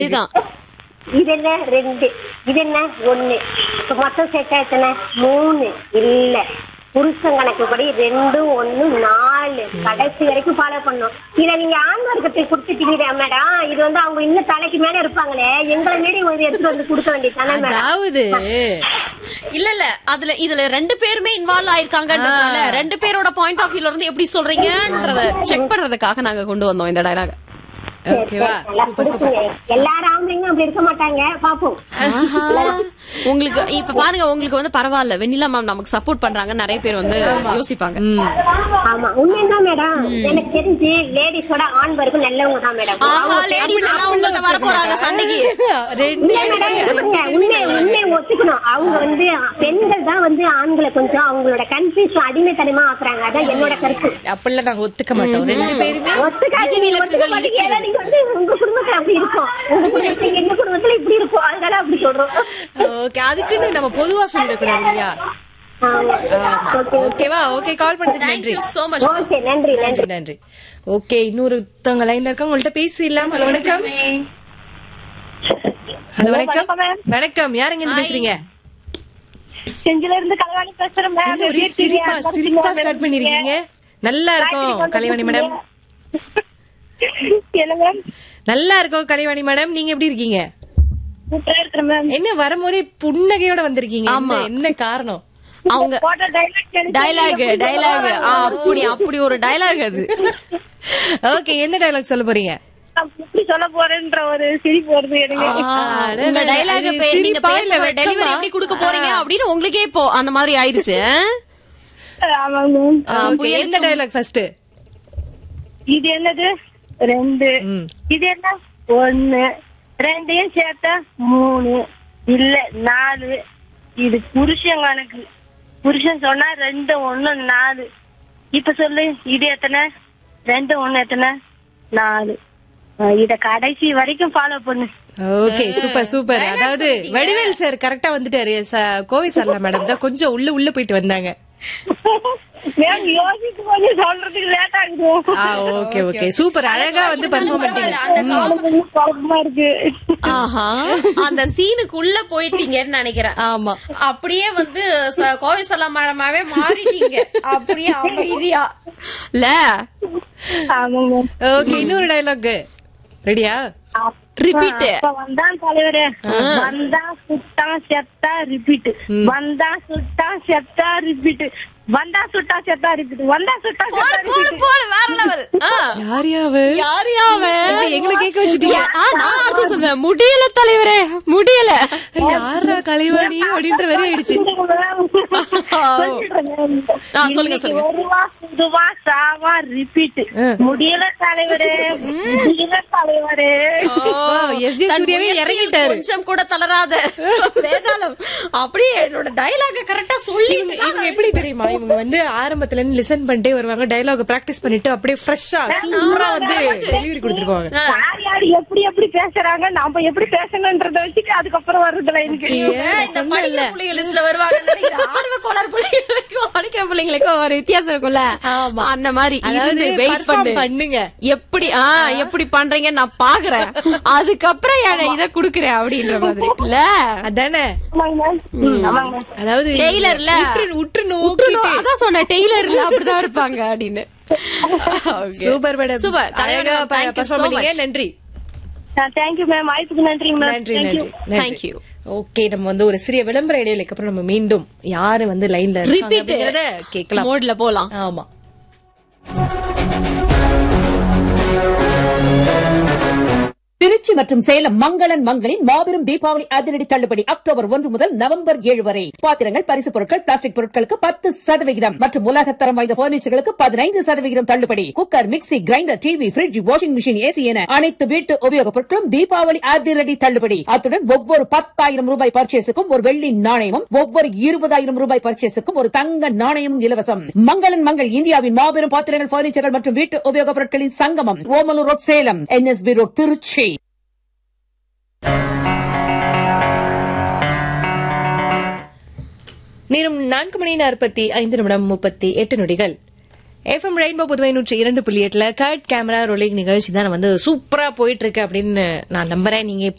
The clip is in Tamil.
இதுதான் இது என்ன ரெண்டு இது என்ன ஒண்ணு இப்ப மொத்தம் சேர்த்தா எத்தனை மூணு இல்ல புருஷன் கணக்குப்படி ரெண்டு ஒண்ணு நாலு கடைசி வரைக்கும் ஃபாலோ பண்ணும் இத நீங்க ஆண் வர்க்கத்தை கொடுத்துட்டீங்க மேடம் இது வந்து அவங்க இன்னும் தலைக்கு மேல இருப்பாங்களே எங்களை மீறி ஒரு எடுத்துட்டு வந்து கொடுக்க வேண்டியதானே மேடம் அதாவது இல்ல இல்ல அதுல இதுல ரெண்டு பேருமே இன்வால்வ் ஆயிருக்காங்கன்றதால ரெண்டு பேரோட பாயிண்ட் ஆஃப் வியூல இருந்து எப்படி சொல்றீங்கன்றத செக் பண்றதுக்காக நாங்க கொண்டு வந்தோம் இந்த டயலாக் ஓகேவா நல்லா சூப்பர் சூப்பர் புரிச்சுங்க. எல்லாரும் ஆம்பளைங்களும் அப்படி இருக்க மாட்டாங்க பாப்போம் உங்களுக்கு இப்ப பாருங்க உங்களுக்கு வந்து பரவாயில்ல வெண்ணிலா மேம் நமக்கு சப்போர்ட் பண்றாங்க நிறைய பேர் வந்து யோசிப்பாங்க ஆமா உண்மைதான் மேடம் எனக்கு தெரிஞ்சு லேடிஸோட ஆண் வர்க்கம் நல்லவங்க தான் மேடம் ஆஹா லேடிஸ் எல்லாம் உங்கள்ட்ட வர போறாங்க சண்டைக்கு ரெண்டு இல்ல மேடம், இது பாருங்க, உண்மை உண்மை ஒத்துக்கணும் அவங்க வந்து பெண்கள் தான் வந்து ஆண்களை கொஞ்சம் அவங்களோட கன்ஃபியூஸ் அடிமைத்தனமா ஆக்குறாங்க அதான் என்னோட கருத்து அப்படிலாம் நாங்க ஒத்துக்க மாட்டோம் ரெண்டு பேருமே ஒத்துக்காதீங்க, விதிவிலக்குகள் ஒத்துக்க மாட்டீங்க. ஏன்னா நீங்க வந்து உங்க குடும்பத்துல அப்படி இருக்கும் உங்க குடும்பத்துல எங்க குடும்பத்துல இப்படி இருக்கும் அதனால அப்படி சொல்றோம் ஓகே அதுக்குன்னு நம்ம பொதுவா சொல்லிடக்கூடாது இல்லையா ஆமா. ஓகே ஓகேவா ஓகே கால் பண்ணதுக்கு நன்றி தேங்க்யூ சோ மச் ஓகே நன்றி நன்றி நன்றி நன்றி ஓகே இன்னொருத்தவங்க லைன்ல இருக்காங்க உங்கள்ட்ட பேசிடலாம் ஹலோ வணக்கம் ஹலோ வணக்கம் வணக்கம் யாருங்க இருந்து பேசுறீங்க செஞ்சில இருந்து கல்யாணி பேசுறேன் மேம் என்ன ஒரே சிரிப்பா சிரிப்பா ஸ்டார்ட் பண்ணிருக்கீங்க நல்லா இருக்கும் கலைவாணி மேடம் என்ன மேம் நல்லா இருக்கும் கலைவாணி மேடம் நீங்க எப்படி இருக்கீங்க சூப்பரா இருக்கிறேன் மேம் என்ன வரும்போதே புன்னகையோட வந்திருக்கீங்க ஆமா. என்ன- என்ன காரணம் அவங்க போட்ட டைலாக் டயலாக் டயலாக் அப்படி அப்படி ஒரு டயலாக் அது ஓகே எந்த டயலாக் சொல்ல போறீங்க எப்படி சொல்ல போறேன்ற ஒரு சிரிப்பு வருது எனக்கு அட, உங்க அட, டயலாக் அது நீங்க சிரிப்பா இல்ல பேசுற டெலிவரி வெட்கமா? எப்படி கொடுக்க போறீங்க அப்படின்னு உங்களுக்கே இப்போ அந்த மாதிரி ஆயிருச்சு ஆமாங்க மேம் ஓகே எந்த டயலாக் ஃபர்ஸ்ட் இது என்னது ரெண்டு ம். இது என்ன ஒண்ணு ரெண்டையும் சேர்த்தா மூணு இல்ல நாலு இது புருஷன் கணக்கு புருஷன் சொன்னா ரெண்டு ஒண்ணு நாலு இப்ப சொல்லு இது எத்தனை ரெண்டு ஒண்ணு எத்தனை நாலு அஹ் இத கடைசி வரைக்கும் ஃபாலோ பண்ணு ஓகே சூப்பர் சூப்பர் அதாவது வடிவேல் சார் கரெக்டா வந்துட்டாரு ச- கோவை சார்ல மேடம் தான் கொஞ்சம் உள்ள உள்ள போயிட்டு வந்தாங்க மேம் யோசிக்கும் போது சொல்றதுக்கு லேட் ஆகுது ஆ ஓகே ஓகே சூப்பர் அழகா வந்து பெர்ஃபார்ம் பண்ணிட்டீங்க நானும் கொஞ்சம் குழப்பமா இருக்கு ஆஹா அந்த சீனுக்குள்ள போயிட்டீங்கன்னு நினைக்கிறேன் ஆமா அப்படியே வந்து ச- கோவை சலாமரமாவே மாறிட்டீங்க அப்படியே அமைதியா இல்ல ஆமாங்க மேம் ஓகே இன்னொரு டயலாக் ரெடியா ரிப்பீட் அப்ப வந்தான் தலைவரே வந்தா சுட்டா செத்தா ரிப்பீட் வந்தா சுட்டா செத்தா ரிப்பீட் வந்தா சுட்டா செத்தா ரிப்பீட் வந்தா சுட்டா செத்தா போடு போடு ரிப்பீட் போடு வேற லெவல் யார் யாவு யார் யாவன் எங்களை கேட்க வச்சுட்டீங்க ஆ, நான் அர்த்தம் சொல்லுவேன் முடியல தலைவரே முடியல யாரா கலைவாணி அப்படின்ற வரை ஆயிடுச்சு ஆ, சொல்லுங்க, சொல்லுங்க. ஒருவா புதுவா சாவா ரிப்பீட் முடியல தலைவரே முடியல தலைவரே எஸ் ஜே தன் சூர்யாவே முயற்சியில் இறங்கிட்டாரு கொஞ்சம் கூட தளராத வேதாளம் அப்படியே என்னோட டயலாக கரெக்டா சொல்லி இவங்க இவங்க எப்படி தெரியுமா இவங்க வந்து ஆரம்பத்துல இருந்து லிசன் பண்ணிட்டே வருவாங்க டயலாக் பிராக்டிஸ் பண்ணிட்டு அப்படியே ஃப்ரெஷ்ஷா சூப்பரா வந்து டெலிவரி கொடுத்துருவாங்க யார் யார் எப்படி எப்படி பேசுறாங்க நாம எப்படி பேசணும்ன்றத வச்சுட்டு அதுக்கப்புறம் வருதுல எனக்கு இந்த படிக்கிற பிள்ளைங்க லிஸ்ட்ல வருவாங்க ஆர்வ கோளாறு பிள்ளைங்களுக்கும் படிக்கிற பிள்ளைங்களுக்கும் ஒரு வித்தியாசம் இருக்கும்ல ஆமா. அந்த மாதிரி அதாவது இருந்து வெயிட் perform பண்ணு பண்ணுங்க எப்படி ஆ எப்படி பண்றீங்க நான் பாக்குறேன் அதுக்கப்புறம் என இத குடுக்குறேன் அப்படின்ற மாதிரி இல்ல அதானே ஆமாங்க மேம் ம், ஆமாங்க மேம் அதாவது டெய்லர்ல உற்று உற்று உற்று நோ- நோக்கிட்டு அதான் சொன்னேன் டெய்லர்ல அப்படிதான் இருப்பாங்க அப்படின்னு Okay. Super madam Super. அழகா தலைவன், thank you பெர்ஃபார்ம் so பண்ணீங்க much. நன்றி தேங்க்யூ மேம் வாய்ப்புக்கு நன்றிங்க மேம் நன்றி Thank you. நன்றி Thank you. ஓகே நம்ம வந்து ஒரு சிறிய விளம்பர இடைவெளிக்கு அப்புறம் நம்ம மீண்டும் யாரு வந்து லைன்ல இருக்காங்க Repeat. அப்படிங்கறத கேட்கலாம் மோட்ல போலாம் ஆமா திருச்சி மற்றும் சேலம் மங்களன் மங்களின் மாபெரும் தீபாவளி அதிரடி தள்ளுபடி அக்டோபர் ஒன்று முதல் நவம்பர் ஏழு வரை பாத்திரங்கள் பரிசு பொருட்கள் பிளாஸ்டிக் பொருட்களுக்கு பத்து சதவிகிதம் மற்றும் உலகத்தரம் வாய்ந்த பர்னிச்சர்களுக்கு பதினைந்து சதவிகிதம் தள்ளுபடி cooker mixie grinder TV fridge washing machine AC என அனைத்து வீட்டு உபயோகப் பொருட்களும் தீபாவளி அதிரடி தள்ளுபடி அத்துடன் ஒவ்வொரு பத்தாயிரம் ரூபாய் பர்ச்சேஸுக்கும் ஒரு வெள்ளி நாணயமும் ஒவ்வொரு இருபதாயிரம் ரூபாய் பர்ச்சேஸுக்கும் ஒரு தங்க நாணயமும் இலவசம் மங்களன் மங்கள் இந்தியாவின் மாபெரும் பாத்திரங்கள் பர்னிச்சர்கள் மற்றும் வீட்டு உபயோகப் பொருட்களின் சங்கமம் Omalur road Salem NSB road Tiruchi நேரம் நான்கு மணி நாற்பத்தி ஐந்து நிமிடம் முப்பத்தி எட்டு நொடிகள் எஃப்எம் ரெயின்போ புதுவை நூற்றி இரண்டு புள்ளி எட்டுல கட் கேமரா ரோலிங் நிகழ்ச்சி தான் வந்து சூப்பரா போயிட்டு இருக்கு அப்படின்னு நான் நம்புறேன் நீங்க எப்படி